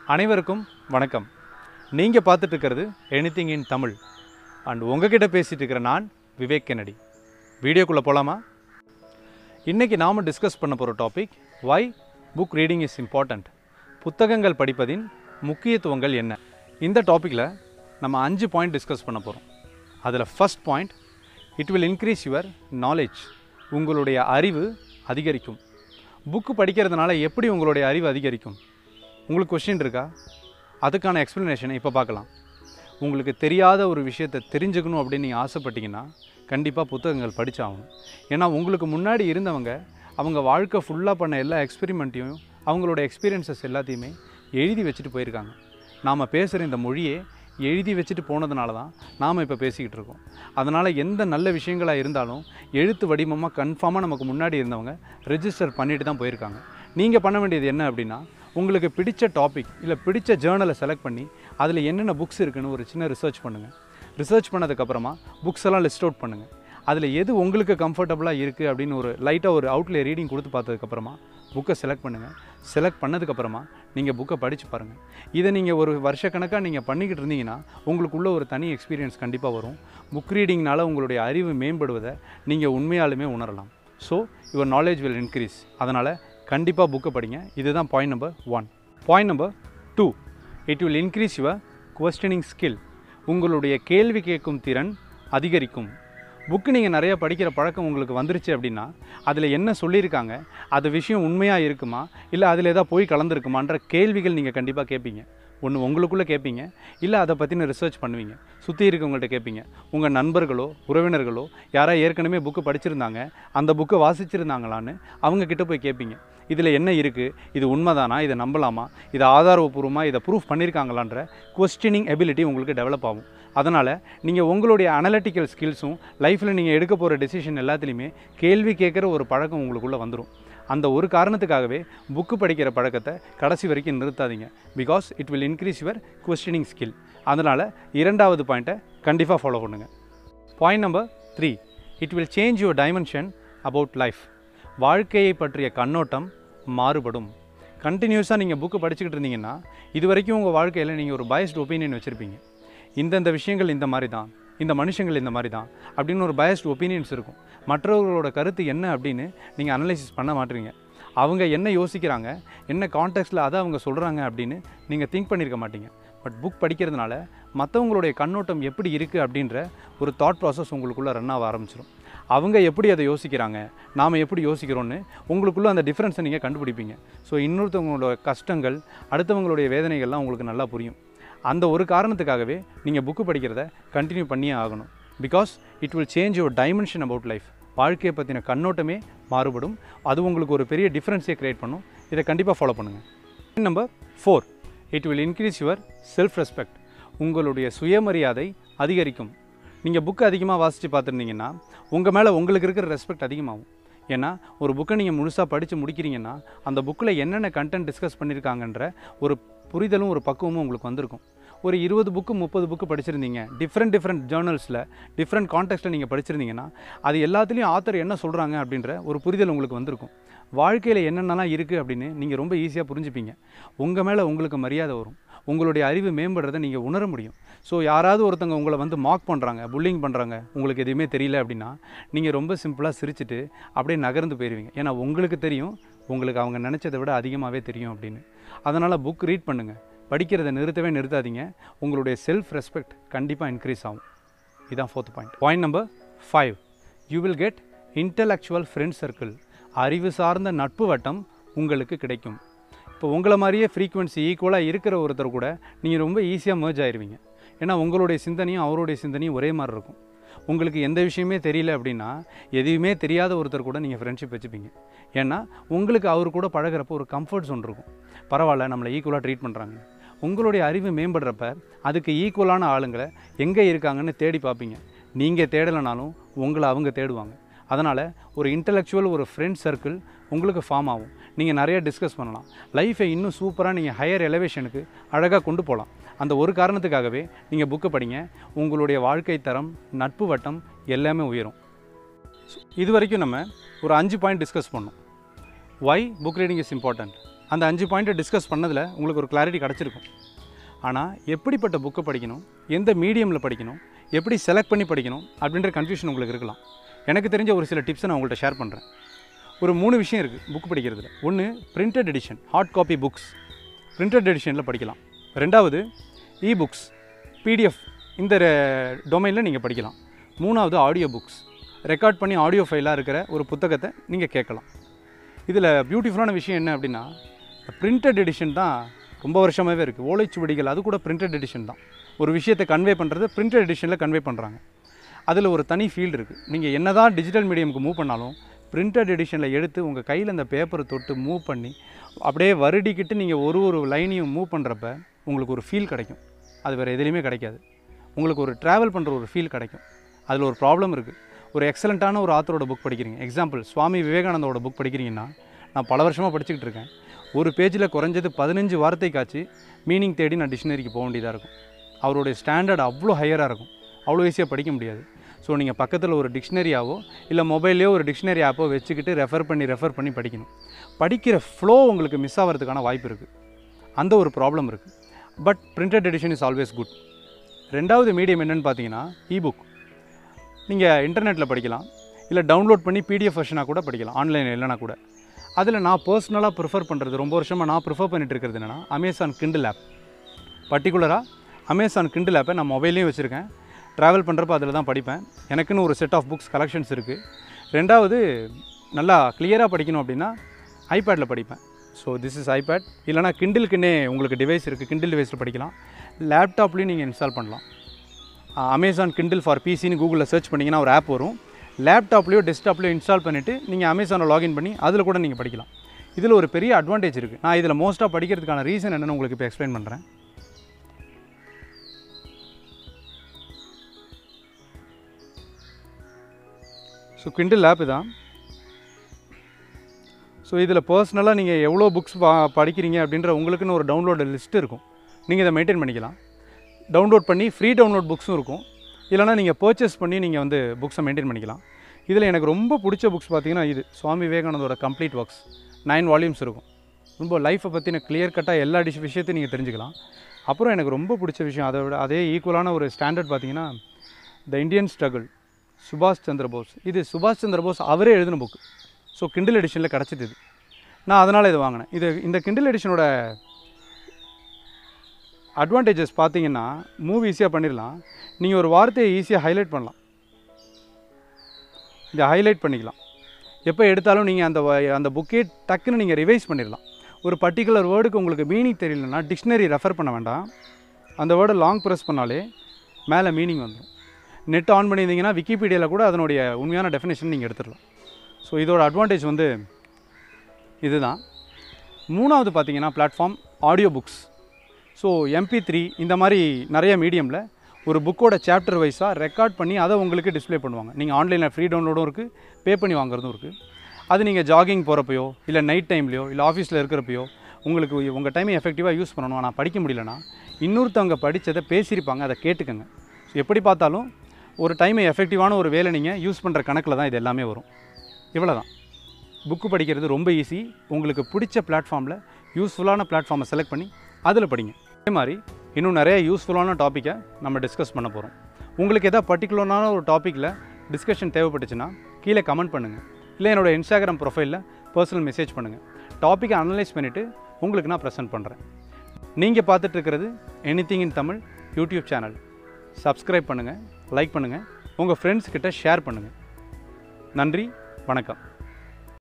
அனைவருக்கும் வணக்கம் நீங்கள் பார்த்துட்டு இருக்கிறது எனிதிங் இன் தமிழ் அண்ட் உங்ககிட்ட பேசிகிட்டு இருக்கிற நான் விவேக் கெனடி வீடியோக்குள்ளே போகலாமா இன்றைக்கி நாம் டிஸ்கஸ் பண்ண போகிற topic why book reading is important புத்தகங்கள் படிப்பதின் முக்கியத்துவங்கள் என்ன இந்த டாப்பிக்கில் நம்ம அஞ்சு பாயிண்ட் டிஸ்கஸ் பண்ண போகிறோம் அதில் first point it will increase your knowledge உங்களுடைய அறிவு அதிகரிக்கும் புக்கு படிக்கிறதுனால எப்படி உங்களுடைய அறிவு அதிகரிக்கும் உங்களுக்கு கொஷின் இருக்கா அதுக்கான எக்ஸ்ப்ளனேஷனை இப்போ பார்க்கலாம் உங்களுக்கு தெரியாத ஒரு விஷயத்தை தெரிஞ்சுக்கணும் அப்படின்னு நீங்கள் ஆசைப்பட்டீங்கன்னா கண்டிப்பாக புத்தகங்கள் படிச்சாகணும் ஏன்னா உங்களுக்கு முன்னாடி இருந்தவங்க அவங்க வாழ்க்கை ஃபுல்லாக பண்ண எல்லா எக்ஸ்பெரிமெண்ட்டையும் அவங்களோட எக்ஸ்பீரியன்சஸ் எல்லாத்தையுமே எழுதி வச்சுட்டு போயிருக்காங்க நாம் பேசுகிற இந்த மொழியே எழுதி வச்சுட்டு போனதுனால தான் நாம் இப்போ பேசிக்கிட்டு இருக்கோம் அதனால் எந்த நல்ல விஷயங்களாக இருந்தாலும் எழுத்து வடிவமாக கன்ஃபார்மாக நமக்கு முன்னாடி இருந்தவங்க ரெஜிஸ்டர் பண்ணிட்டு தான் போயிருக்காங்க நீங்கள் பண்ண வேண்டியது என்ன அப்படின்னா உங்களுக்கு பிடிச்ச டாபிக் இல்லை பிடிச்ச ஜேர்னலை செலக்ட் பண்ணி அதில் என்னென்ன புக்ஸ் இருக்குன்னு ஒரு சின்ன ரிசர்ச் பண்ணுங்கள் ரிசர்ச் பண்ணதுக்கப்புறமா புக்ஸ் எல்லாம் லிஸ்ட் அவுட் பண்ணுங்கள் அதில் எது உங்களுக்கு கம்ஃபர்டபுளாக இருக்குது அப்படின்னு ஒரு லைட்டாக ஒரு அவுட்லே ரீடிங் கொடுத்து பார்த்ததுக்கப்புறமா புக்கை செலக்ட் பண்ணுங்கள் செலக்ட் பண்ணதுக்கப்புறமா நீங்கள் புக்கை படித்து பாருங்கள் இதை நீங்கள் ஒரு வருஷக்கணக்காக நீங்கள் பண்ணிக்கிட்டு இருந்தீங்கன்னா உங்களுக்குள்ள ஒரு தனி எக்ஸ்பீரியன்ஸ் கண்டிப்பாக வரும் புக் ரீடிங்னால உங்களுடைய அறிவு மேம்படுவதை நீங்கள் உண்மையாலுமே உணரலாம் so your knowledge will increase அதனால் கண்டிப்பாக புக்கை படிங்க இதுதான் point number one point number two it will increase your questioning skill உங்களுடைய கேள்வி கேட்கும் திறன் அதிகரிக்கும் புக்கு நீங்கள் நிறைய படிக்கிற பழக்கம் உங்களுக்கு வந்துருச்சு அப்படின்னா அதில் என்ன சொல்லியிருக்காங்க அது விஷயம் உண்மையாக இருக்குமா இல்லை அதில் ஏதாவது போய் கலந்துருக்குமான்ற கேள்விகள் நீங்கள் கண்டிப்பாக கேட்பீங்க ஒன்று உங்களுக்குள்ளே கேட்பீங்க இல்லை அதை பற்றின ரிசர்ச் பண்ணுவீங்க சுற்றி இருக்கவங்கள்ட்ட கேட்பீங்க உங்கள் நண்பர்களோ உறவினர்களோ யாரா ஏற்கனவே புக்கு படிச்சிருந்தாங்க அந்த புக்கை வாசிச்சிருந்தாங்களான்னு அவங்க கிட்ட போய் கேட்பீங்க இதில் என்ன இருக்குது இது உண்மைதானா இதை நம்பலாமா இதை ஆதாரபூர்வமாக இதை ப்ரூஃப் பண்ணியிருக்காங்களான்ற கொஸ்டினிங் எபிலிட்டி உங்களுக்கு டெவலப் ஆகும் அதனால் நீங்கள் உங்களுடைய அனலிட்டிக்கல் ஸ்கில்ஸும் லைஃப்பில் நீங்கள் எடுக்க போகிற டெசிஷன் எல்லாத்துலேயுமே கேள்வி கேட்குற ஒரு பழக்கம் உங்களுக்குள்ளே வந்துடும் அந்த ஒரு காரணத்துக்காகவே புக்கு படிக்கிற பழக்கத்தை கடைசி வரைக்கும் நிறுத்தாதீங்க because it will increase your questioning skill அதனால் இரண்டாவது பாயிண்ட்டை கண்டிப்பாக ஃபாலோ பண்ணுங்கள் point number three it will change your dimension about life வாழ்க்கையை பற்றிய கண்ணோட்டம் மாறுபடும் கண்டினியூஸாக நீங்கள் புக்கு படிச்சுக்கிட்டு இருந்தீங்கன்னா இது வரைக்கும் உங்கள் வாழ்க்கையில் நீங்கள் ஒரு பயஸ்ட் ஒப்பீனியன் வச்சுருப்பீங்க இந்தந்த விஷயங்கள் இந்த மாதிரி தான் இந்த மனுஷங்கள் இந்த மாதிரி தான் அப்படின்னு ஒரு பயஸ்ட் ஒப்பீனியன்ஸ் இருக்கும் மற்றவர்களோட கருத்து என்ன அப்படின்னு நீங்கள் அனலைசிஸ் பண்ண மாட்டீங்க அவங்க என்ன யோசிக்கிறாங்க என்ன கான்டெக்ட்டில் அதை அவங்க சொல்கிறாங்க அப்படின்னு நீங்கள் திங்க் பண்ணியிருக்க மாட்டீங்க பட் புக் படிக்கிறதுனால மற்றவங்களுடைய கண்ணோட்டம் எப்படி இருக்குது அப்படின்ற ஒரு தாட் ப்ராசஸ் உங்களுக்குள்ளே ரன் ஆக ஆரம்பிச்சிடும் அவங்க எப்படி அதை யோசிக்கிறாங்க நாம் எப்படி யோசிக்கிறோன்னு உங்களுக்குள்ளே அந்த டிஃப்ரென்ஸை நீங்கள் கண்டுபிடிப்பீங்க ஸோ இன்னொருத்தவங்களோட கஷ்டங்கள் அடுத்தவங்களுடைய வேதனைகள்லாம் உங்களுக்கு நல்லா புரியும் அந்த ஒரு காரணத்துக்காகவே நீங்கள் புக்கு படிக்கிறத கண்டினியூ பண்ணியே ஆகணும் because it will change your dimension about life வாழ்க்கையை பற்றின கண்ணோட்டமே மாறுபடும் அது உங்களுக்கு ஒரு பெரிய டிஃப்ரென்ஸே க்ரியேட் பண்ணும் இதை கண்டிப்பாக ஃபாலோ பண்ணுங்கள் number four it will increase your self respect உங்களுடைய சுயமரியாதை அதிகரிக்கும் நீங்கள் புக்கு அதிகமாக வாசித்து பார்த்துருந்தீங்கன்னா உங்கள் மேலே உங்களுக்கு இருக்கிற ரெஸ்பெக்ட் அதிகமாகும் ஏன்னா ஒரு புக்கை நீங்கள் முழுசாக படித்து முடிக்கிறீங்கன்னா அந்த புக்கில் என்னென்ன கண்டென்ட் டிஸ்கஸ் பண்ணியிருக்காங்கன்ற ஒரு புரிதலும் ஒரு பக்குவமும் உங்களுக்கு வந்திருக்கும் ஒரு இருபது புக்கு முப்பது புக்கு படிச்சிருந்தீங்க டிஃப்ரெண்ட் டிஃப்ரெண்ட் ஜேர்னல்ஸில் டிஃப்ரெண்ட் கான்டெக்ட்டில் நீங்கள் படிச்சிருந்தீங்கன்னா அது எல்லாத்துலேயும் ஆத்தர் என்ன சொல்கிறாங்க அப்படின்ற ஒரு புரிதல் உங்களுக்கு வந்திருக்கும் வாழ்க்கையில் என்னென்னலாம் இருக்குது அப்படின்னு நீங்கள் ரொம்ப ஈஸியாக புரிஞ்சுப்பீங்க உங்கள் மேலே உங்களுக்கு மரியாதை வரும் உங்களுடைய அறிவு மேம்படுறதை நீங்கள் உணர முடியும் ஸோ யாராவது ஒருத்தங்க உங்களை வந்து மார்க் பண்ணுறாங்க புல்லிங் பண்ணுறாங்க உங்களுக்கு எதுவுமே தெரியல அப்படின்னா நீங்கள் ரொம்ப சிம்பிளாக சிரிச்சிட்டு அப்படியே நகர்ந்து போயிடுவீங்க ஏன்னா உங்களுக்கு தெரியும் உங்களுக்கு அவங்க நினச்சதை விட அதிகமாகவே தெரியும் அப்படின்னு அதனால் புக் ரீட் பண்ணுங்கள் படிக்கிறதை நிறுத்தவே நிறுத்தாதீங்க உங்களுடைய செல்ஃப் ரெஸ்பெக்ட் கண்டிப்பாக இன்க்ரீஸ் ஆகும் இதுதான் fourth point point number five you will get intellectual friend circle அறிவு சார்ந்த நட்பு வட்டம் உங்களுக்கு கிடைக்கும் இப்போ உங்களை மாதிரியே ஃப்ரீக்குவென்சி ஈக்குவலாக இருக்கிற ஒருத்தர் கூட நீங்கள் ரொம்ப ஈஸியாக merge ஆயிருவீங்க ஏன்னா உங்களுடைய சிந்தனையும் அவருடைய சிந்தனையும் ஒரே மாதிரி இருக்கும் உங்களுக்கு எந்த விஷயமே தெரியல அப்படின்னா எதுவுமே தெரியாத ஒருத்தர் கூட நீங்கள் ஃப்ரெண்ட்ஷிப் வச்சுப்பீங்க ஏன்னா உங்களுக்கு அவர் கூட பழகுறப்போ ஒரு கம்ஃபர்ட் zone இருக்கும் பரவாயில்ல நம்மளை ஈக்குவலாக ட்ரீட் பண்ணுறாங்க உங்களுடைய அறிவு மேம்படுறப்ப அதுக்கு ஈக்குவலான ஆளுங்களை எங்கே இருக்காங்கன்னு தேடி பார்ப்பீங்க நீங்கள் தேடலைனாலும் உங்களை அவங்க தேடுவாங்க அதனால் ஒரு இன்டலெக்சுவல் ஒரு ஃப்ரெண்ட் சர்க்கிள் உங்களுக்கு ஃபார்ம் ஆகும் நீங்கள் நிறைய டிஸ்கஸ் பண்ணலாம் லைஃப்பை இன்னும் சூப்பராக நீங்கள் ஹையர் எலவேஷனுக்கு அழகாக கொண்டு போகலாம் அந்த ஒரு காரணத்துக்காகவே நீங்கள் புக்கை படிங்க உங்களுடைய வாழ்க்கை தரம் நட்பு வட்டம் எல்லாமே உயரும் இது வரைக்கும் நம்ம ஒரு அஞ்சு பாயிண்ட் டிஸ்கஸ் பண்ணோம் why book reading is important அந்த அஞ்சு பாயிண்ட்டை டிஸ்கஸ் பண்ணதில் உங்களுக்கு ஒரு கிளாரிட்டி கிடச்சிருக்கும் ஆனால் எப்படிப்பட்ட புக்கை படிக்கணும் எந்த மீடியமில் படிக்கணும் எப்படி செலக்ட் பண்ணி படிக்கணும் அப்படின்ற கன்ஃபியூஷன் உங்களுக்கு இருக்கலாம் எனக்கு தெரிஞ்ச ஒரு சில டிப்ஸை நான் உங்கள்கிட்ட ஷேர் பண்ணுறேன் ஒரு மூணு விஷயம் இருக்குது புக் படிக்கிறதுல ஒன்று printed edition hard copy books printed எடிஷனில் படிக்கலாம் ரெண்டாவது இ புக்ஸ் பிடிஎஃப் இந்த டொமைனில் நீங்கள் படிக்கலாம் மூணாவது ஆடியோ புக்ஸ் ரெக்கார்ட் பண்ணி ஆடியோ ஃபைலாக இருக்கிற ஒரு புத்தகத்தை நீங்கள் கேட்கலாம் இதில் பியூட்டிஃபுல்லான விஷயம் என்ன அப்படின்னா பிரிண்டட் எடிஷன் தான் ரொம்ப வருஷமாகவே இருக்குது ஓலைச்சுவடிகள் அது கூட பிரிண்டட் எடிஷன் தான் ஒரு விஷயத்தை கன்வே பண்ணுறது பிரிண்டட் எடிஷனில் கன்வே பண்ணுறாங்க அதில் ஒரு தனி ஃபீல்டு இருக்குது நீங்கள் என்ன தான் டிஜிட்டல் மீடியமுக்கு மூவ் பண்ணாலும் பிரிண்டட் எடிஷனில் எடுத்து உங்கள் கையில் அந்த பேப்பரை தொட்டு மூவ் பண்ணி அப்படியே வருடிக்கிட்டு நீங்கள் ஒரு ஒரு லைனையும் மூவ் பண்ணுறப்ப உங்களுக்கு ஒரு ஃபீல் கிடைக்கும் அது வேறு எதுலேயுமே கிடைக்காது உங்களுக்கு ஒரு ட்ராவல் பண்ணுற ஒரு ஃபீல் கிடைக்கும் அதில் ஒரு ப்ராப்ளம் இருக்குது ஒரு எக்ஸலண்ட்டான ஒரு ஆத்தரோட புக் படிக்கிறீங்க எக்ஸாம்பிள் சுவாமி விவேகானந்தோட புக் படிக்கிறீங்கன்னா நான் பல வருஷமாக படிச்சுக்கிட்டு இருக்கேன் ஒரு பேஜில் குறைஞ்சது பதினஞ்சு வார்த்தைக்காச்சு மீனிங் தேடி நான் டிக்ஷனரிக்கு போக வேண்டியதாக இருக்கும் அவருடைய ஸ்டாண்டர்ட் அவ்வளோ ஹையராக இருக்கும் அவ்வளோ ஈஸியாக படிக்க முடியாது ஸோ நீங்கள் பக்கத்தில் ஒரு டிக்ஷனரியாவோ இல்லை மொபைல்லையோ ஒரு டிக்ஷனரி ஆப்போ வச்சுக்கிட்டு ரெஃபர் பண்ணி ரெஃபர் பண்ணி படிக்கணும் படிக்கிற ஃப்ளோ உங்களுக்கு மிஸ் ஆகிறதுக்கான வாய்ப்பு இருக்குது அந்த ஒரு ப்ராப்ளம் இருக்குது but printed edition is always good ரெண்டாவது மீடியம் என்னென்னு பார்த்தீங்கன்னா இபுக் நீங்கள் இன்டர்நெட்டில் படிக்கலாம் இல்லை டவுன்லோட் பண்ணி பிடிஎஃப் வெர்ஷனாக கூட படிக்கலாம் ஆன்லைன் இல்லைனா கூட அதில் நான் பர்சனலாக ப்ரிஃபர் பண்ணுறது ரொம்ப வருஷமாக நான் ப்ரிஃபர் பண்ணிட்டு இருக்கிறது என்னென்னா அமேசான் கிண்டில் ஆப் பர்டிகுலராக அமேசான் கிண்டில் ஆப்பை நான் மொபைல்லையும் வச்சுருக்கேன் ட்ராவல் பண்ணுறப்ப அதில் தான் படிப்பேன் எனக்குன்னு ஒரு செட் ஆஃப் புக்ஸ் கலெக்ஷன்ஸ் இருக்குது ரெண்டாவது நல்லா கிளியராக படிக்கணும் அப்படின்னா ஐபேடில் படிப்பேன் ஸோ திஸ் இஸ் ஐபேட் இல்லைனா கிண்டிலுக்குன்னே உங்களுக்கு டிவைஸ் இருக்குது கிண்டில் டிவைஸில் படிக்கலாம் லேப்டாப்லேயும் நீங்கள் இன்ஸ்டால் பண்ணலாம் அமேசான் கிண்டில் ஃபார் பிசின்னு கூகுளில் சர்ச் பண்ணிங்கன்னா ஒரு ஆப் வரும் லேப்டாப்லேயோ டெஸ்க்டாப்லேயோ இன்ஸ்டால் பண்ணிவிட்டு நீங்கள் அமேசானில் லாகின் பண்ணி அதில் கூட நீங்கள் படிக்கலாம் இதில் ஒரு பெரிய அட்வான்டேஜ் இருக்குது நான் இதில் மோஸ்ட்டாக படிக்கிறதுக்கான ரீசன் என்னென்னு உங்களுக்கு இப்போ எக்ஸ்பிளைன் பண்ணுறேன் ஸோ கிண்டில் ஆப் தான் ஸோ இதில் பர்சனலாக நீங்கள் எவ்வளோ புக்ஸ் பா படிக்கிறீங்க அப்படின்ற உங்களுக்குன்னு ஒரு டவுன்லோடு லிஸ்ட் இருக்கும் நீங்கள் இதை மெயின்டைன் பண்ணிக்கலாம் டவுன்லோட் பண்ணி ஃப்ரீ டவுன்லோட் புக்ஸும் இருக்கும் இல்லைனா நீங்கள் பர்ச்சேஸ் பண்ணி நீங்கள் வந்து புக்ஸை மெயின்டைன் பண்ணிக்கலாம் இதில் எனக்கு ரொம்ப பிடிச்ச புக்ஸ் பார்த்தீங்கன்னா இது சுவாமி விவேகானந்தோட கம்ப்ளீட் ஒர்க்ஸ் நைன் வால்யூம்ஸ் இருக்கும் ரொம்ப லைஃப்பை பற்றின கிளியர் கட்டாக எல்லா டிஷ் விஷயத்தையும் நீங்கள் தெரிஞ்சுக்கலாம் அப்புறம் எனக்கு ரொம்ப பிடிச்ச விஷயம் அதை விட அதே ஈக்குவலான ஒரு ஸ்டாண்டர்ட் பார்த்தீங்கன்னா த இந்தியன் ஸ்ட்ரகிள் சுபாஷ் சந்திர போஸ் இது சுபாஷ் சந்திர போஸ் அவரே எழுதின புக்கு ஸோ கிண்டில் எடிஷனில் கிடச்சிது இது நான் அதனால் இது வாங்கினேன் இது இந்த கிண்டில் எடிஷனோட அட்வான்டேஜஸ் பார்த்தீங்கன்னா மூவ் ஈஸியாக பண்ணிடலாம் நீங்கள் ஒரு வார்த்தையை ஈஸியாக ஹைலைட் பண்ணலாம் இதை ஹைலைட் பண்ணிக்கலாம் எப்போ எடுத்தாலும் நீங்கள் அந்த வ- அந்த புக்கே டக்குன்னு நீங்கள் ரிவைஸ் பண்ணிடலாம் ஒரு பர்டிகுலர் வேர்டுக்கு உங்களுக்கு மீனிங் தெரியலனா டிக்ஷனரி ரெஃபர் பண்ண வேண்டாம் அந்த வேர்டை லாங் ப்ரெஸ் பண்ணாலே மேலே மீனிங் வந்துடும் நெட் ஆன் பண்ணியிருந்தீங்கன்னா விக்கிபீடியாவில் கூட அதனுடைய உண்மையான டெஃபினேஷன் நீங்கள் எடுத்துடலாம் ஸோ இதோட அட்வான்டேஜ் வந்து இதுதான் மூணாவது பார்த்தீங்கன்னா platform audio books so MP three இந்த மாதிரி நிறைய மீடியமில் ஒரு புக்கோட சாப்டர் வைஸாக ரெக்கார்ட் பண்ணி அதை உங்களுக்கு டிஸ்ப்ளே பண்ணுவாங்க நீங்கள் ஆன்லைனில் ஃப்ரீ டவுன்லோடும் இருக்குது பே பண்ணி வாங்குறதும் இருக்குது அது நீங்கள் ஜாகிங் போகிறப்பையோ இல்லை நைட் டைம்லையோ இல்லை ஆஃபீஸில் இருக்கிறப்பையோ உங்களுக்கு உங்கள் டைமை எஃபெக்டிவாக யூஸ் பண்ணணும் ஆனால் படிக்க முடியலனா இன்னொருத்தவங்க படித்ததை பேசியிருப்பாங்க அதை கேட்டுக்கங்க ஸோ எப்படி பார்த்தாலும் ஒரு டைமை எஃபெக்டிவான ஒரு வேலை நீங்கள் யூஸ் பண்ணுற கணக்கில் தான் இது எல்லாமே வரும் இவ்வளோ தான் புக்கு படிக்கிறது ரொம்ப ஈஸி உங்களுக்கு பிடிச்ச பிளாட்ஃபார்மில் யூஸ்ஃபுல்லான பிளாட்ஃபார்மை செலக்ட் பண்ணி அதில் படிங்க அதே மாதிரி இன்னும் நிறைய யூஸ்ஃபுல்லான டாப்பிக்கை நம்ம டிஸ்கஸ் பண்ண போகிறோம் உங்களுக்கு எதாவது பர்டிகுலரான ஒரு டாப்பிக்கில் டிஸ்கஷன் தேவைப்பட்டுச்சுன்னா கீழே கமெண்ட் பண்ணுங்கள் இல்லை என்னோட இன்ஸ்டாகிராம் ப்ரொஃபைலில் பர்சனல் மெசேஜ் பண்ணுங்கள் டாப்பிக்கை அனலைஸ் பண்ணிவிட்டு உங்களுக்கு நான் ப்ரெசென்ட் பண்ணுறேன் நீங்கள் பார்த்துட்டு இருக்கிறது anything in Tamil YouTube channel subscribe பண்ணுங்கள் லைக் பண்ணுங்கள் உங்கள் ஃப்ரெண்ட்ஸ் கிட்ட ஷேர் பண்ணுங்கள் நன்றி வணக்கம்